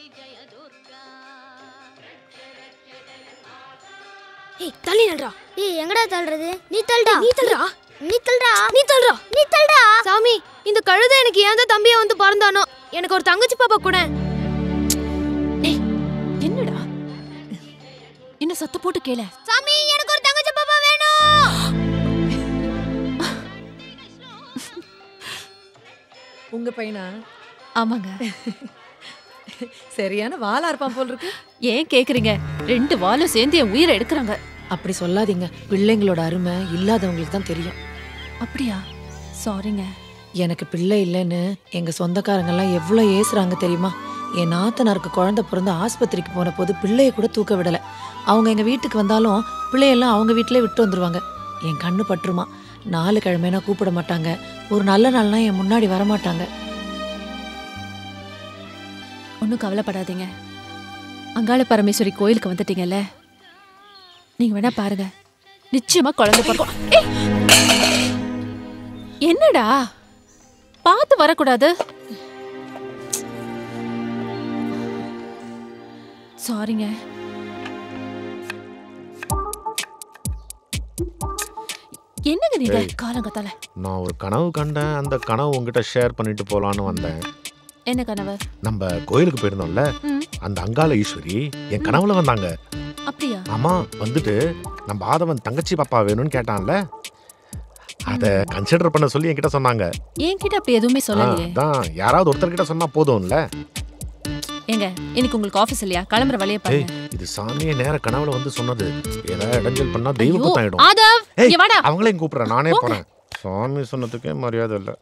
ஏய் தள்ளி நல்றா ஏய் எங்கடா தள்ளுறது நீ தள்ளுடா நீ தள்ளுடா நீ தள்ளுடா நீ தள்ளுடா நீ தள்ளுடா சாமி இந்த கழுதை எனக்கு ஏன் தான் தம்பியா வந்து பிறந்தானோ எனக்கு ஒரு தங்கச்சி பாப்பா கூட என்னடா என்ன சத்த போட்டு கேள சாமி எனக்கு ஒரு தங்கச்சி பாப்பா வேணும் உங்க பையனா ஆமாங்க சரியான வாளா இருப்பான் போல் இருக்கு ஏன் கேக்குறீங்க ரெண்டு வாலும் சேர்ந்து என் உயிரை எடுக்கிறாங்க அப்படி சொல்லாதீங்க பிள்ளைங்களோட அருமை இல்லாதவங்களுக்கு தான் தெரியும் அப்படியா சாரிங்க எனக்கு பிள்ளை இல்லைன்னு எங்க சொந்தக்காரங்க எல்லாம் எவ்வளவு ஏசுறாங்க தெரியுமா என் நாத்தனாருக்கு குழந்தை பிறந்து ஆஸ்பத்திரிக்கு போன போது பிள்ளைய கூட தூக்க விடல அவங்க எங்க வீட்டுக்கு வந்தாலும் பிள்ளையெல்லாம் அவங்க வீட்டிலே விட்டு வந்துருவாங்க என் கண்ணு பற்றுமா நாலு கிழமைனா கூப்பிட மாட்டாங்க ஒரு நல்ல நாள்னா என் முன்னாடி வர மாட்டாங்க ஒன்றும் கவலைப்படாதீங்க அங்காள பரமேஸ்வரி கோயிலுக்கு வந்துட்டீங்கல்ல நீங்க வேணா பாருங்க நிச்சயமா குழந்தை பிறக்கும் ஏய்! என்னடா பார்த்து வரக்கூடாது சாரிங்க என்னங்க நீங்க ஏய். காலங்கத்தால நான் ஒரு கனவு கண்டேன் அந்த கனவு உங்ககிட்ட ஷேர் பண்ணிட்டு போலான்னு வந்தேன் என்ன கனவு நம்ம கோயிலுக்கு போயிருந்தோம்ல ம். அந்த அங்காள ஈஸ்வரி என் கனவுல வந்தாங்க அப்படியா ஆமா வந்துட்டு நம்ம ஆதவன் தங்கச்சி பாப்பா வேணும்னு கேட்டான்ல அத கன்சிடர் பண்ண சொல்லி என்கிட்ட சொன்னாங்க என்கிட்ட அப்படி எதுவுமே ஆ, சொல்லலையே அதான் யாராவது ஒருத்தர் கிட்ட சொன்னா போதும்ல ஏங்க இன்னைக்கு உங்களுக்கு ஆபீஸ் இல்லையா கிளம்புற வழியை ஏய் பாருங்க இது சாமியே நேர கனவுல வந்து சொன்னது ஏதாவது இடைஞ்சல் பண்ணா தெய்வ ஐயோ, குத்தம் ஆயிடும் ஆதவ் ஏய், இங்க வாடா அவங்களையும் கூப்பிடுறேன் நானே போங்க. போறேன் சாமி சொன்னதுக்கே மரியாதை இல்ல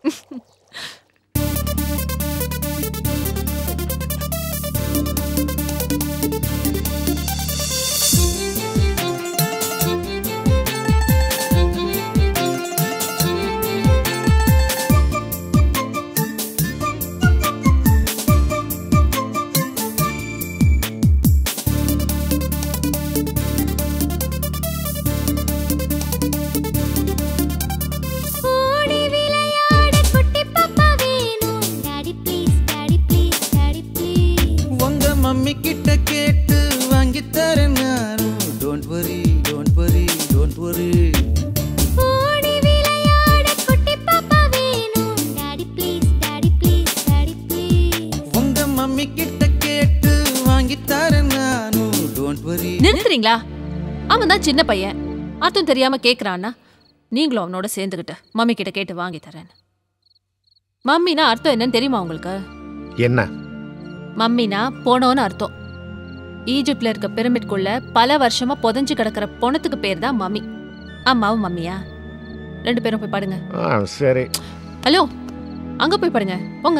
ஓடி விளையாட குட்டி பாப்பா வேணும் daddy please daddy please daddy please உங்க மம்மி கிட்ட கேட்டு வாங்கி தரேன் நானும் don't worry don't worry don't worry ஓடி விளையாட குட்டி பாப்பா வேணும் daddy please daddy please daddy please உங்க மம்மி கிட்ட கேட்டு வாங்கி தரேன் நானும் டோன்ட் வரி நிறுத்துறீங்களா அவன் தான் சின்ன பையன் அர்த்தம் தெரியாம கேக்குறான்னா நீங்களும் அவனோட சேர்ந்துக்கிட்டு மம்மி கிட்ட கேட்டு வாங்கி தரேன் மம்மினா அர்த்தம் என்னன்னு தெரியுமா உங்களுக்கு என்ன மம்மினா போனோன்னு அர்த்தம் ஈஜிப்ட்ல இருக்க பிரமிட்குள்ள பல வருஷமா புதைஞ்சு கிடக்கிற பொணத்துக்கு பேர் தான் மம்மி அம்மாவும் மம்மியா ரெண்டு பேரும் போய் பாடுங்க ஆ, சரி ஹலோ அங்க போய் பாடுங்க போங்க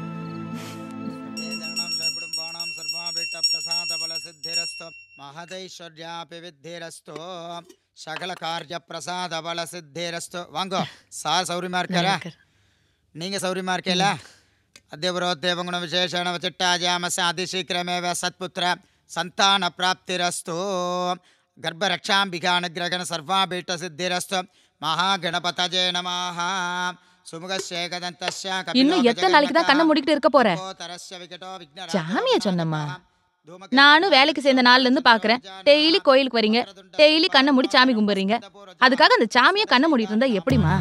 மகதைஸ்வர்யாபி வித்திரஸ்து சகல காரிய பிரசாத பல சித்திரஸ்து வாங்கோ சார் சௌரியமா இருக்காரா நீங்க சௌரியமா இருக்கல அத்தியபுரோத்தேவங்குண விசேஷண வச்சிட்டாஜாமச அதிசீக்கிரமேவ சத்புத்திர சந்தான பிராப்திரஸ்து கர்ப்பரக்ஷாம்பிகானுகிரகண சர்வாபீட்ட சித்திரஸ்து மகாகணபதஜே நமாக சுமுகசேகதந்தஸ்ய இன்னும் எத்தனை நாளைக்கு தான் கண்ணை மூடிக்கிட்டு இருக்க போற ஜாமிய சொன்னம்மா நானும் வேலைக்கு சேர்ந்த நாள்ல இருந்து பாக்குறேன் டெய்லி கோயிலுக்கு வரீங்க டெய்லி கண்ணை மூடி சாமி கும்பிடுறீங்க அதுக்காக அந்த சாமியை கண்ணை மூடிட்டு இருந்தா எப்படிமா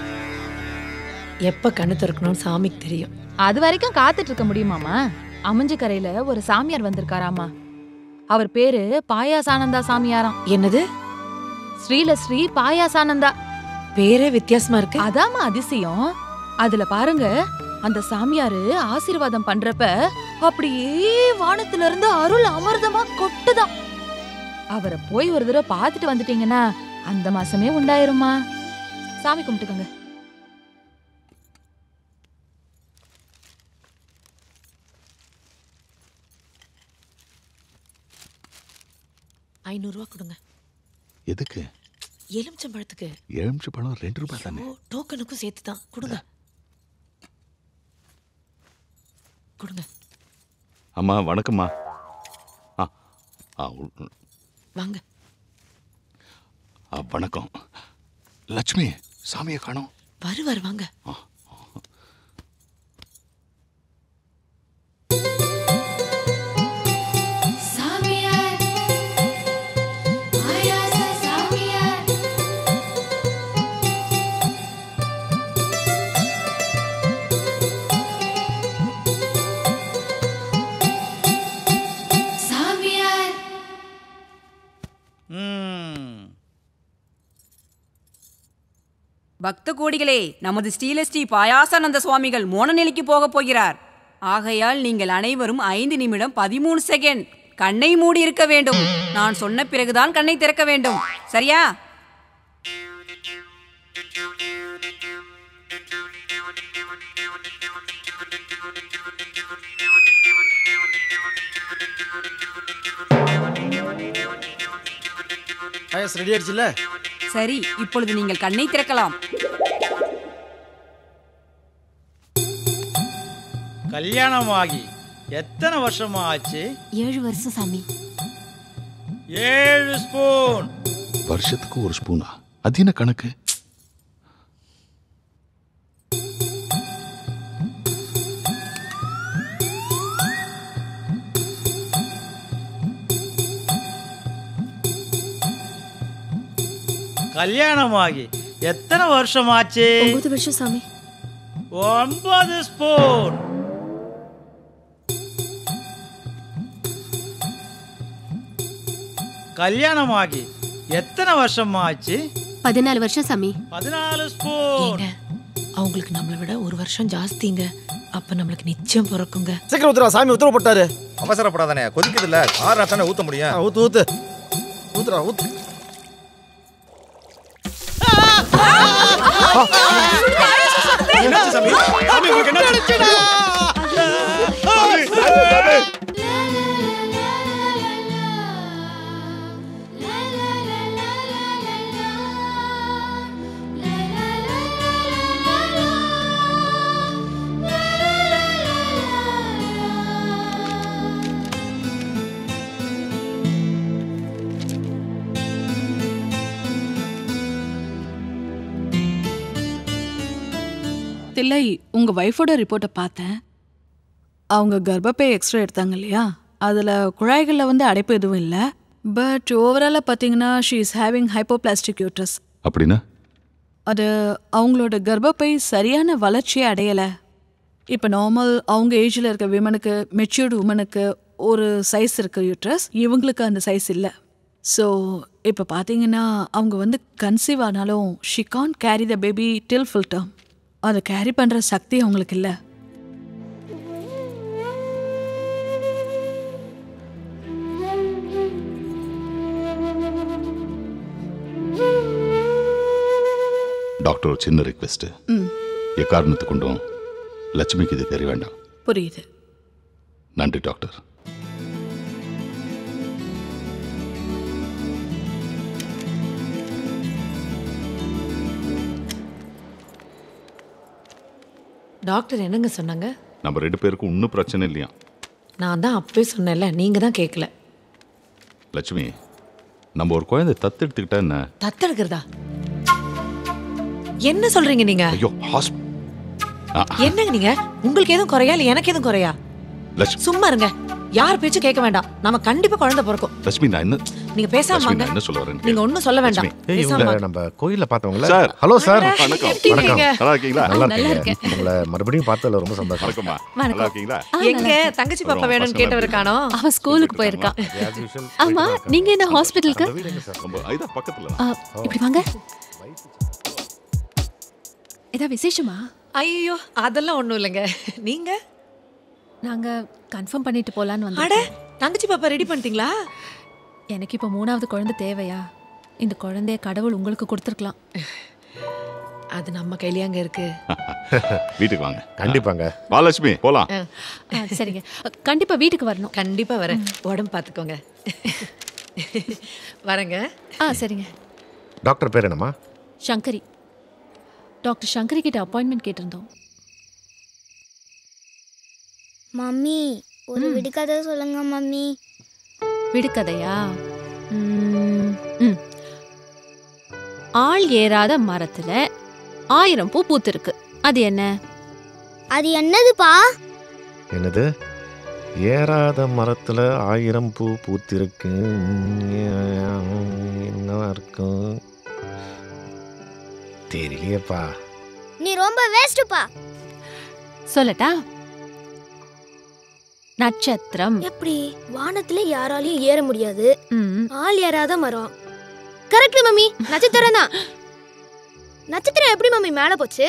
எப்ப கண்ணு திறக்கணும்னு சாமிக்கு தெரியும் அது வரைக்கும் காத்துட்டு இருக்க முடியுமாமா அமிஞ்சக்கரையில ஒரு சாமியார் வந்திருக்காராமா அவர் பேரு பாயாசானந்தா சாமியாராம் என்னது ஸ்ரீல ஸ்ரீ பாயாசானந்தா பேரே வித்தியாசமா இருக்கு அதாம்மா அதிசயம் அதுல பாருங்க அந்த சாமியாரு ஆசீர்வாதம் பண்றப்ப அப்படியே வானத்துல இருந்து அருள் அமிர்தமா கொட்டுதாம் அவரை போய் ஒரு தடவை பார்த்துட்டு வந்துட்டீங்கன்னா அந்த மாசமே உண்டாயிருமா சாமி கும்பிட்டுக்கோங்க ஐநூறு ரூபா கொடுங்க எதுக்கு எலுமிச்சம்பழத்துக்கு எலுமிச்சை பழம் ரெண்டு ரூபாய் தானே ஓ டோக்கனுக்கும் சேர்த்து தான் கொடுங்க கொடுங்க அம்மா வணக்கம்மா ஆ ஆ உ- வாங்க ஆ, வணக்கம் லட்சுமி சாமியை காணோம் வருவார் வாங்க பக்த கோடிகளே நமது ஸ்ரீலஸ்ரீ பாயாசானந்த சுவாமிகள் மோன நிலைக்கு போகப் போகிறார் ஆகையால் நீங்கள் அனைவரும் ஐந்து நிமிடம் பதிமூணு செகண்ட் கண்ணை மூடி இருக்க வேண்டும் நான் சொன்ன பிறகுதான் கண்ணை திறக்க வேண்டும் சரியா பாயாஸ் ரெடி ஆயிடுச்சுல்ல சரி இப்பொழுது நீங்கள் கண்ணை திறக்கலாம் கல்யாணமாகி எத்தனை வருஷமா ஆச்சு ஏழு வருஷம் சாமி ஏழு ஸ்பூன் வருஷத்துக்கு ஒரு ஸ்பூனா அது என்ன கணக்கு கல்யாணமாகி எத்தனை வருஷம் ஆச்சு ஒன்பது வருஷம் சாமி ஒன்பது ஸ்பூன் கல்யாணமாகி எத்தனை வருஷமா ஆச்சு பதினாலு வருஷம் சாமி பதினாலு ஸ்பூன் ஏங்க அவங்களுக்கு நம்மளை விட ஒரு வருஷம் ஜாஸ்திங்க அப்ப நம்மளுக்கு நிச்சயம் பிறக்குங்க சீக்கிரம் ஊத்துறா சாமி உத்தரவு போட்டாரு அவசரப்படாதானே கொதிக்குது இல்ல ஆறுனா தானே ஊத்த முடியும் ஆ, ஊத்து ஊத்து ஊத்துறா ஊத்து தில்லை உங்க ஒய்ஃபோட ரிப்போர்ட்டை பார்த்தேன் அவங்க கர்ப்பப்பை எக்ஸ்ரே எடுத்தாங்க இல்லையா அதில் குழாய்களில் வந்து அடைப்பு எதுவும் இல்லை பட் ஓவராலாக பார்த்தீங்கன்னா she is having hypoplastic uterus அப்படின்னா அது அவங்களோட கர்ப்பப்பை சரியான வளர்ச்சியை அடையலை இப்போ நார்மல் அவங்க ஏஜில் இருக்க விமனுக்கு மெச்சூர்டு உமனுக்கு ஒரு சைஸ் இருக்கு யூட்ரஸ் இவங்களுக்கு அந்த சைஸ் இல்லை ஸோ இப்போ பார்த்தீங்கன்னா அவங்க வந்து கன்சீவ் ஆனாலும் she can carry the baby till full term அதை கேரி பண்ணுற சக்தி அவங்களுக்கு இல்லை டாக்டர் ஒரு சின்ன ரிக்வெஸ்ட் ம் எக்காரணத்து கொண்டும் லட்சுமிக்கு இது தெரிய வேண்டாம் புரியுது நன்றி டாக்டர் டாக்டர் என்னங்க சொன்னாங்க நம்ம ரெண்டு பேருக்கும் இன்னும் பிரச்சனை இல்லையா நான் தான் அப்பவே சொன்னேன்ல நீங்க தான் கேட்கல லட்சுமி நம்ம ஒரு குழந்தை தத்தெடுத்துக்கிட்டா என்ன தத்தெடுக்கிறதா என்ன சொல்றீங்க நீங்க ஐயோ ஹாஸ்ப் என்னங்க நீங்க உங்களுக்கு எதுவும் குறையா இல்ல எனக்கு எதுவும் குறையா லட்சுமி சும்மா இருங்க யார் பேச்சும் கேட்க வேண்டாம் நம்ம கண்டிப்பா குழந்தை பிறக்கும் லட்சுமி நான் என்ன நீங்க பேசாம லட்சுமி வாங்க நான் என்ன சொல்ல வரேன் நீங்க ஒண்ணும் சொல்ல வேண்டாம் ஏய், பேசாம இவங்க வாங்க. நம்ம கோயில்ல பார்த்தவங்கள சார். ஹலோ சார் வாங்க. வணக்கம். எப்படி வணக்கம் இருக்கீங்க? நல்லா இருக்கீங்களா நல்லா நல்லா இருக்கீங்க உங்களை மறுபடியும் பார்த்ததுல ரொம்ப சந்தோஷம் வணக்கம்மா வணக்கம். நல்லா இருக்கீங்களா எங்க தங்கச்சி பாப்பா அப்புறம் வேணும்னு பசங்க கேட்டவர் காணோம் அவ ஸ்கூலுக்கு போயிருக்கா As usual, ஆமா போயிட்டு தான் நீங்க என்ன இருக்காங்க. ஹாஸ்பிட்டலுக்கு அந்த வீடு எங்க சார்? ரொம்ப இதான் பக்கத்துல ஆ, இப்படி வாங்க ஏதா விசேஷமா ஐயோ அதெல்லாம் ஒண்ணும் இல்லைங்க நீங்க நாங்க கன்ஃபார்ம் பண்ணிட்டு போலான்னு அட வந்தோம் தங்கச்சி பாப்பா ரெடி பண்ணிட்டீங்களா எனக்கு இப்போ மூணாவது குழந்தை தேவையா இந்த குழந்தைய கடவுள் உங்களுக்கு கொடுத்துருக்கலாம் அது நம்ம கையிலயாங்க இருக்கு வீட்டுக்கு வாங்க கண்டிப்பாங்க வா லட்சுமி போலாம் ஆ, சரிங்க கண்டிப்பா வீட்டுக்கு வரணும் கண்டிப்பா வரேன் உடம்பு பாத்துக்கோங்க வரேங்க ஆ சரிங்க டாக்டர் பேர் என்னம்மா சங்கரி டாக்டர் சங்கரி கிட்ட அப்பாயின்மெண்ட் கேட்டிருந்தோம் மம்மி ஒரு விடுகதை சொல்லுங்க மம்மி விடுகதையா ம், ம். ஆள் ஏறாத மரத்துல ஆயிரம் பூ பூத்திருக்கு அது என்ன அது என்னதுப்பா என்னது ஏறாத மரத்துல ஆயிரம் பூ பூத்திருக்கு என்னவா இருக்கும் தெரியலையேப்பா நீ ரொம்ப வேஸ்ட்டுப்பா சொல்லட்டா நட்சத்திரம் எப்படி வானத்துல யாராலையும் ஏற முடியாது ம், ஆள் ஏறாத மரம் கரெக்ட் மம்மி நட்சத்திரம் தான் நட்சத்திரம் எப்படி மம்மி மேல போச்சு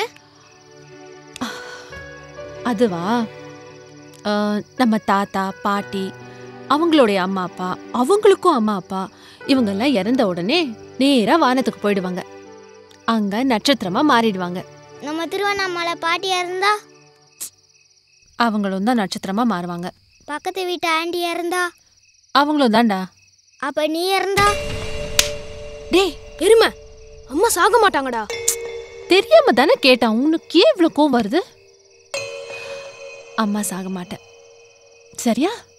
அதுவா அஹ், நம்ம தாத்தா பாட்டி அவங்களுடைய அம்மா அப்பா அவங்களுக்கும் அம்மா அப்பா இவங்கெல்லாம் இறந்த உடனே நேரா வானத்துக்கு போயிடுவாங்க அங்க நட்சத்திரமா மாறிடுவாங்க நம்ம திருவண்ணாமலை பாட்டியா இருந்தா அவங்களும் தான் நட்சத்திரமா மாறுவாங்க பக்கத்து வீட்டு ஆண்டியா இருந்தா அவங்களும் தான்டா அப்ப நீ இருந்தா டேய் எருமை அம்மா சாக மாட்டாங்கடா தெரியாம தானே கேட்டான் உனக்கு ஏன் இவ்வளோ கோவம் வருது அம்மா சாக மாட்டேன் சரியா